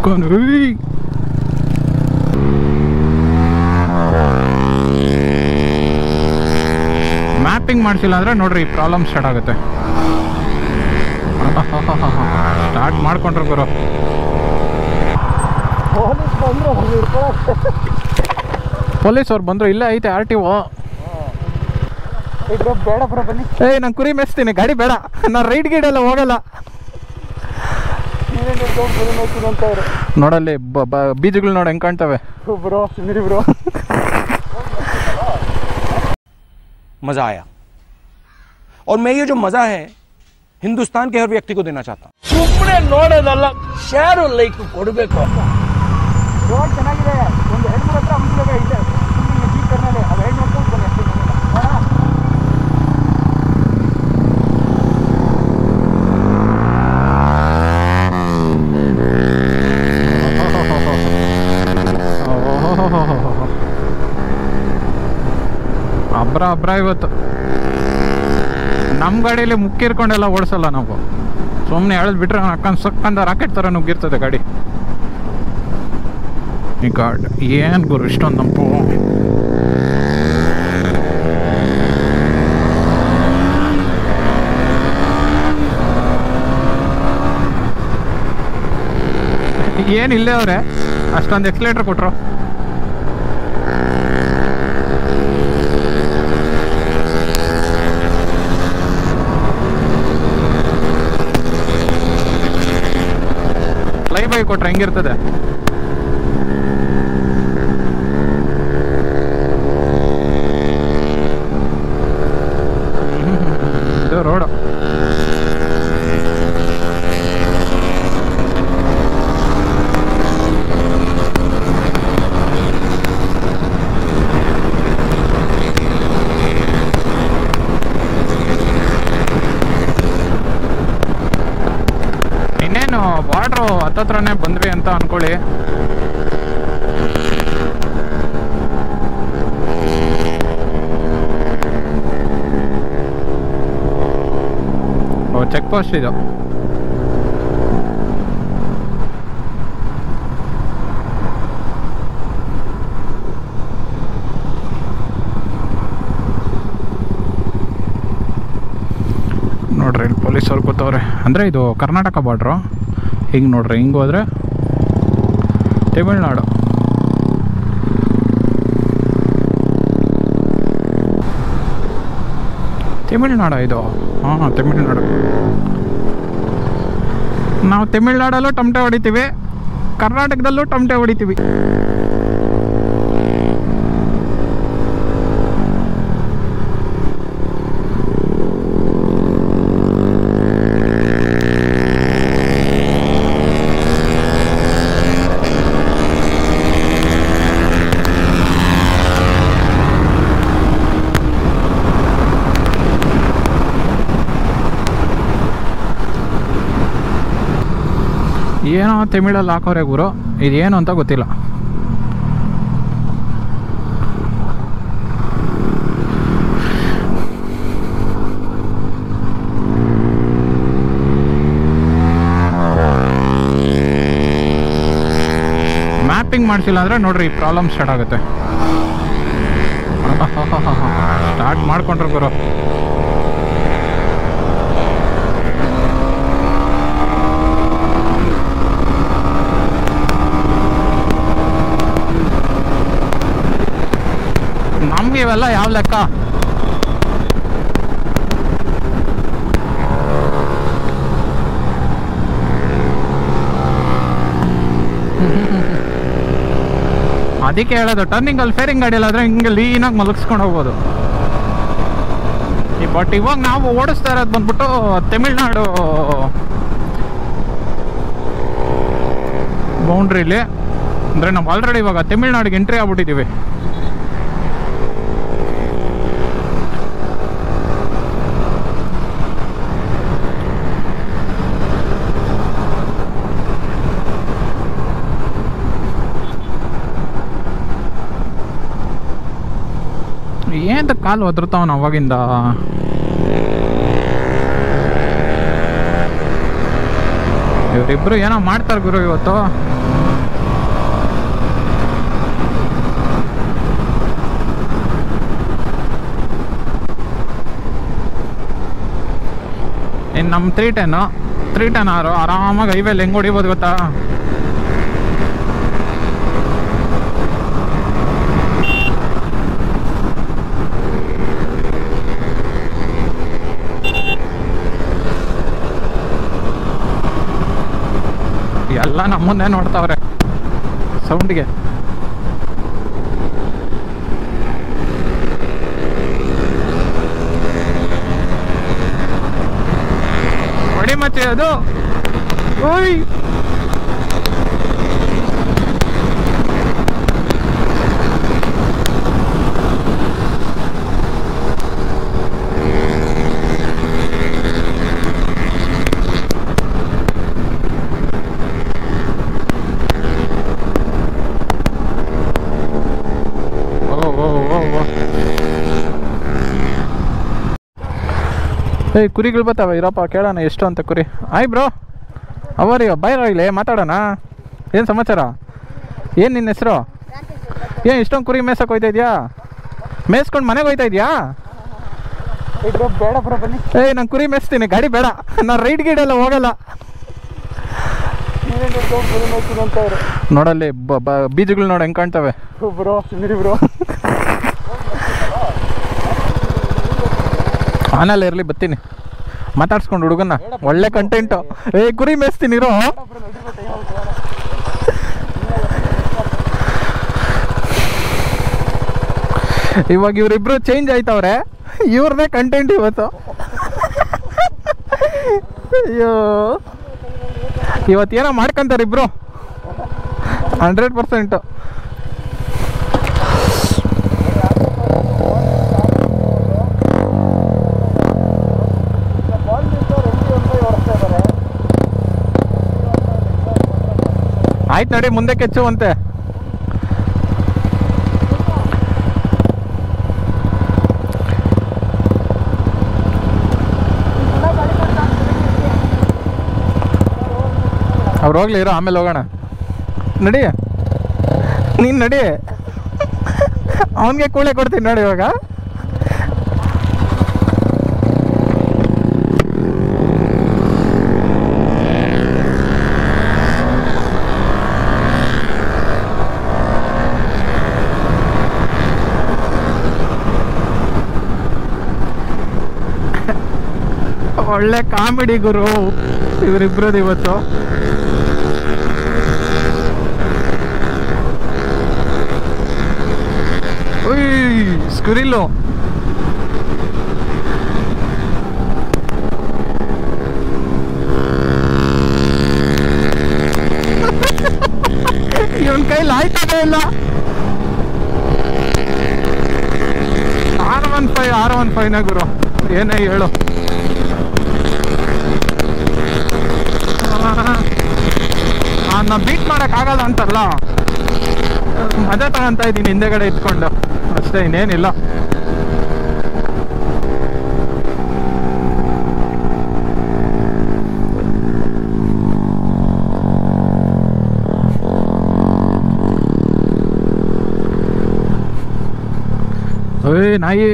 ಹಿಡ್ಕೊಂಡು ಉಯ್. ಮ್ಯಾಪಿಂಗ್ ಮಾಡಿಸಿಲ್ಲ ಅಂದರೆ ನೋಡ್ರಿ ಪ್ರಾಬ್ಲಮ್ ಸ್ಟಾರ್ಟ್ ಆಗುತ್ತೆ ಸ್ಟಾರ್ಟ್ ಮಾಡ್ಕೊಂಡ್ರು ಗುರು ಪೊಲೀಸ್ ಬಂದ್ರು ಪೊಲೀಸ್ ಅವ್ರು ಬಂದರು ಇಲ್ಲೇ ಐತೆ ಆರ್ ಟಿ ಒ ಇದ್ರು ಬೇಡ ಬ್ರೋ ಬನ್ನಿ ಏಯ್ ನಾನು ಕುರಿ ಮೆಸ್ತೀನಿ ಗಾಡಿ ಬೇಡ ನಾನು ರೈಡ್ ಗೀಡ್ ಎಲ್ಲ ಹೋಗಲ್ಲ ನೀವೇನು ಇಟ್ಕೊಂಡು ಬರೀ ನೋಡ್ತೀನಿ ಅಂತ ಅವ್ರು ನೋಡಲ್ಲಿ ಬ- ಬ- ಬೀಜಗಳು ನೋಡಿ ಹೆಂಗೆ ಕಾಣ್ತವೆ ಬ್ರೋ ಸುಮ್ಮನೆ ಬ್ರೋ मज़ा आया और मैं ये जो मज़ा है हिंदुस्तान के हर व्यक्ति को देना चाहता हूँ ಸುಮ್ಮನೆ ನೋಡೋದಲ್ಲ ಶೇರು ಲೈಕ್ ಕೊಡಬೇಕು ರೋಡ್ ಚೆನ್ನಾಗಿದೆ ಒಂದು ಎರಡು ಮೂರು ಹತ್ರ ಅಮ್ಸ್ಬೇಕು ಇದೆ ಸುಮ್ಮನೆ ಜೀಪ್ ಕರ್ನಾಟಕ ಅದು ಎರಡು ನೋಡ್ಕೊಂಡು ಬನ್ನಿ ಅಷ್ಟೇ ನೋಡೋಣ. ಅಬ್ರ ಅಬ್ರ ಇವತ್ತು ನಮ್ಮ ಗಾಡಿಯಲ್ಲಿ ಮುಕ್ಕಿರ್ಕೊಂಡೆಲ್ಲ ಓಡಿಸಲ್ಲ ನಾವು ಸುಮ್ಮನೆ ಎಳೆದು ಬಿಟ್ರೆ ಅಕ್ಕಂದು ಸಕ್ಕಂದ ರಾಕೆಟ್ ಥರ ನುಗ್ಗಿರ್ತದೆ ಗಾಡಿ ಈ ಗಾಡ್ ಏನು ಗುರು ಇಷ್ಟೊಂದು ನಂಪು ಏನು ಇಲ್ಲೇ ಅವ್ರೆ ಅಷ್ಟೊಂದು ಎಕ್ಸ್ಲೇಟ್ರ್ ಕೊಟ್ರು ಫ್ಲೈ ಬೈ ಕೊಟ್ರೆ ಹೆಂಗಿರ್ತದೆ ಇದು ರೋಡು ಇನ್ನೇನು ಬಾರ್ಡ್ರು ಹತ್ತತ್ರನೇ ಬಂದ್ವಿ ಅಂತ ಅನ್ಕೊಳ್ಳಿ ಓ ಚೆಕ್ ಪೋಸ್ಟ್ ಇದು ನೋಡ್ರಿ ಇಲ್ಲಿ ಪೊಲೀಸವ್ರು ಕೂತವ್ರೆ ಅಂದರೆ ಇದು ಕರ್ನಾಟಕ ಬಾರ್ಡ್ರು ಹಿಂಗೆ ನೋಡ್ರಿ ಹಿಂಗೆ ಹೋದ್ರೆ ತಮಿಳ್ನಾಡು ತಮಿಳ್ನಾಡು ಇದು ಹಾಂ ತಮಿಳ್ನಾಡು ನಾವು ತಮಿಳ್ನಾಡಲ್ಲೂ ಟಮಟೆ ಹೊಡಿತೀವಿ ಕರ್ನಾಟಕದಲ್ಲೂ ಟಮಟೆ ಹೊಡಿತೀವಿ ಏನೋ ತಮಿಳಲ್ಲಿ ಹಾಕೋರೆ ಗುರು ಇದೇನು ಅಂತ ಗೊತ್ತಿಲ್ಲ ಮ್ಯಾಪಿಂಗ್ ಮಾಡಿಸಿಲ್ಲ ಅಂದರೆ ನೋಡ್ರಿ ಪ್ರಾಬ್ಲಮ್ ಸ್ಟಾರ್ಟ್ ಆಗುತ್ತೆ ಸ್ಟಾರ್ಟ್ ಮಾಡ್ಕೊಂಡ್ರು ಗುರು ನಮ್ಗೆ ಇವೆಲ್ಲ ಯಾವ ಲೆಕ್ಕ ಅದಕ್ಕೆ ಹೇಳೋದು ಟರ್ನಿಂಗ್ ಅಲ್ಲಿ ಫೇರಿಂಗ್ ಗಾಡಿ ಆದ್ರೆ ಹಿಂಗೆ ಲೀನಾಗಿ ಮಲಗಿಸ್ಕೊಂಡು ಹೋಗ್ಬೋದು ಈ ಬಟ್ ಇವಾಗ ನಾವು ಓಡಿಸ್ತಾ ಇರೋದು ಬಂದ್ಬಿಟ್ಟು ತಮಿಳ್ನಾಡು ಬೌಂಡ್ರಿಲಿ ಅಂದರೆ ನಾವು ಆಲ್ರೆಡಿ ಇವಾಗ ತಮಿಳ್ನಾಡಿಗೆ ಎಂಟ್ರಿ ಆಗ್ಬಿಟ್ಟಿದ್ದೀವಿ ಏಂತ ಕಾಲು ಒದರ್ತಾವನ ಅವಾಗಿಂದ ಇವರಿಬ್ರು ಏನೋ ಮಾಡ್ತಾರೆ ಗುರು ಇವತ್ತು ಇನ್ನು ನಮ್ಮ ತ್ರೀ ಟೆನ್ನು ತ್ರೀ ಟೆನ್ ಆರು ಆರಾಮಾಗಿ ಹೈವೇಲಿ ಹೆಂಗೆ ಹೊಡಿಬೋದು ಗೊತ್ತಾ ಎಲ್ಲ ನಮ್ಮನ್ನೇ ನೋಡ್ತಾವ್ರೆ ಸೌಂಡ್ಗೆ ಹೊಡಿ ಮತ್ತೆ ಅದು ಓಯ್ ಓ ಓ ಓ ಓ ಏಯ್ ಕುರಿಗಳು ಬರ್ತಾವೆ ಇರಪ್ಪ ಕೇಳೋಣ ಎಷ್ಟು ಅಂತ ಕುರಿ ಆಯ್ ಬ್ರೋ ಅವರಿ ಬೈರ ಇಲ್ಲಿ ಮಾತಾಡೋಣ ಏನು ಸಮಾಚಾರ ಏನು ನಿನ್ನ ಹೆಸರು ಏನು ಇಷ್ಟೊಂದು ಕುರಿ ಮೇಯ್ಸಕ್ಕೆ ಹೋಯ್ತಾ ಇದೆಯಾ ಮೇಯ್ಸ್ಕೊಂಡು ಮನೆಗೆ ಹೋಯ್ತಾ ಇದೆಯಾ ಇಬ್ರು ಬೇಡ ಬ್ರೋ ಬನ್ನಿ ಏಯ್ ನಾನು ಕುರಿ ಮೇಯಿಸ್ತೀನಿ ಗಾಡಿ ಬೇಡ ನಾನು ರೈಡ್ ಗೀಡೆಲ್ಲ ಹೋಗಲ್ಲ ನೀವೇನು ಬರೀ ನೋಡ್ತೀನಿ ಅಂತ ಅವ್ರು ನೋಡಲ್ಲಿ ಬ- ಬ- ಬೀಜಗಳು ನೋಡಿ ಹೆಂಗೆ ಕಾಣ್ತವೆ ಬ್ರೋ ಸುಮ್ಮನೆ ಬ್ರೋ ಆನಲ್ಲಿ ಇರಲಿ ಬರ್ತೀನಿ ಮಾತಾಡ್ಸ್ಕೊಂಡು ಹುಡುಗನ್ನ ಒಳ್ಳೆ ಕಂಟೆಂಟು ಏ ಕುರಿ ಮೇಯಿಸ್ತೀನಿ ಇರೋ ಇವಾಗ ಇವರಿಬ್ರು ಚೇಂಜ್ ಆಯ್ತವ್ರೆ ಇವ್ರದೇ ಕಂಟೆಂಟ್ ಇವತ್ತು ಅಯ್ಯೋ ಇವತ್ತೇನೋ ಮಾಡ್ಕೊಂತಾರೆ ಇಬ್ರು ಹಂಡ್ರೆಡ್ ಪರ್ಸೆಂಟು ಆಯ್ತು ನಡಿ ಮುಂದೆ ಕೆಚ್ಚುವಂತೆ ಅವ್ರು ಹೋಗ್ಲಿ ಇರೋ ಆಮೇಲೆ ಹೋಗೋಣ ನಡಿ ನೀನು ನಡಿ ಅವನಿಗೆ ಕೂಳೆ ಕೊಡ್ತೀನಿ ನೋಡಿ ಇವಾಗ ಒಳ್ಳೆ ಕಾಮಿಡಿ ಗುರು ಇವರಿಬ್ರದ್ದು ಇವತ್ತು ಉಯ್ ಸ್ಕುರಿಲ್ಲು ಇವನ್ ಕೈಲಿ ಆಯ್ತದೇ ಇಲ್ಲ R one five R one five ಗುರು ಏನೇ ಹೇಳು ನಾ ಬೀಟ್ ಮಾಡಕ್ ಆಗಲ್ಲ ಅಂತಲ್ಲ ಮಜಾ ತಗೊಂತ ಇದ್ದೀನಿ ಹಿಂದೆಗಡೆ ಇಟ್ಕೊಂಡು ಅಷ್ಟೇ ಇನ್ನೇನಿಲ್ಲ ಓಯ್ ನಾಯಿ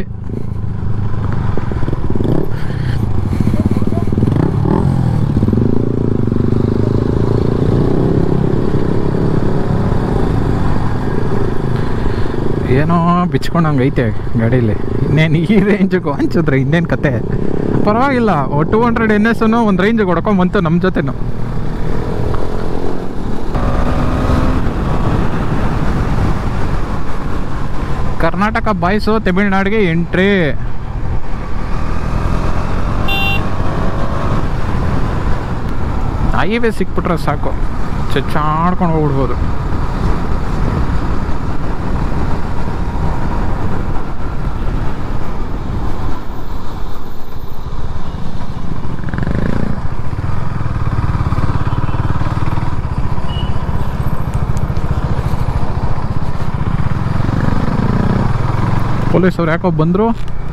ಏನೋ ಬಿಚ್ಕೊಂಡಂಗೆ ಐತೆ ಗಾಡೀಲಿ ಇನ್ನೇನು ಈ ರೇಂಜಿಗೆ ಹಂಚಿದ್ರೆ ಇನ್ನೇನು ಕತೆ ಪರವಾಗಿಲ್ಲ ಟೂ ಹಂಡ್ರೆಡ್ ಎನ್ ಎಸ್ ಒಂದು ರೇಂಜಿಗೆ ಹೊಡ್ಕೊಂಬಂತು ನಮ್ಮ ಜೊತೆನು ಕರ್ನಾಟಕ ಬಾಯ್ಸು ತಮಿಳ್ನಾಡಿಗೆ ಎಂಟ್ರಿ ಹೈವೇ ಸಿಕ್ಬಿಟ್ರೆ ಸಾಕು ಚಚ್ಚಾಡ್ಕೊಂಡು ಹೋಗ್ಬಿಡ್ಬೋದು ಪೊಲೀಸವ್ರು ಯಾಕೋ ಬಂದರು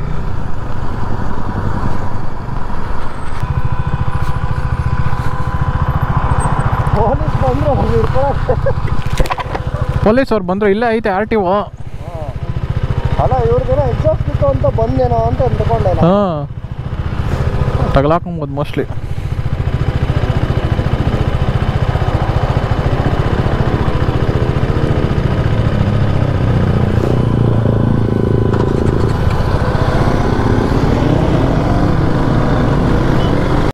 ಪೊಲೀಸ್ ಬಂದ್ರು ಅವ್ರು ಹಿಡ್ಕೊಳಕ್ಕೆ ಪೊಲೀಸವ್ರು ಬಂದರು ಇಲ್ಲೇ ಐತೆ ಆರ್ ಟಿ ಒ ಅಲ್ಲ ಇವ್ರಿಗೇನೋ ಎಕ್ಸಾಸ್ಟ್ ಇತ್ತು ಅಂತ ಬಂದೇನೋ ಅಂತ ಅಂದ್ಕೊಂಡೆ ನಾನು. ಹಾಂ ತಗಲಾಕೊಂಬೋದು ಮೋಸ್ಟ್ಲಿ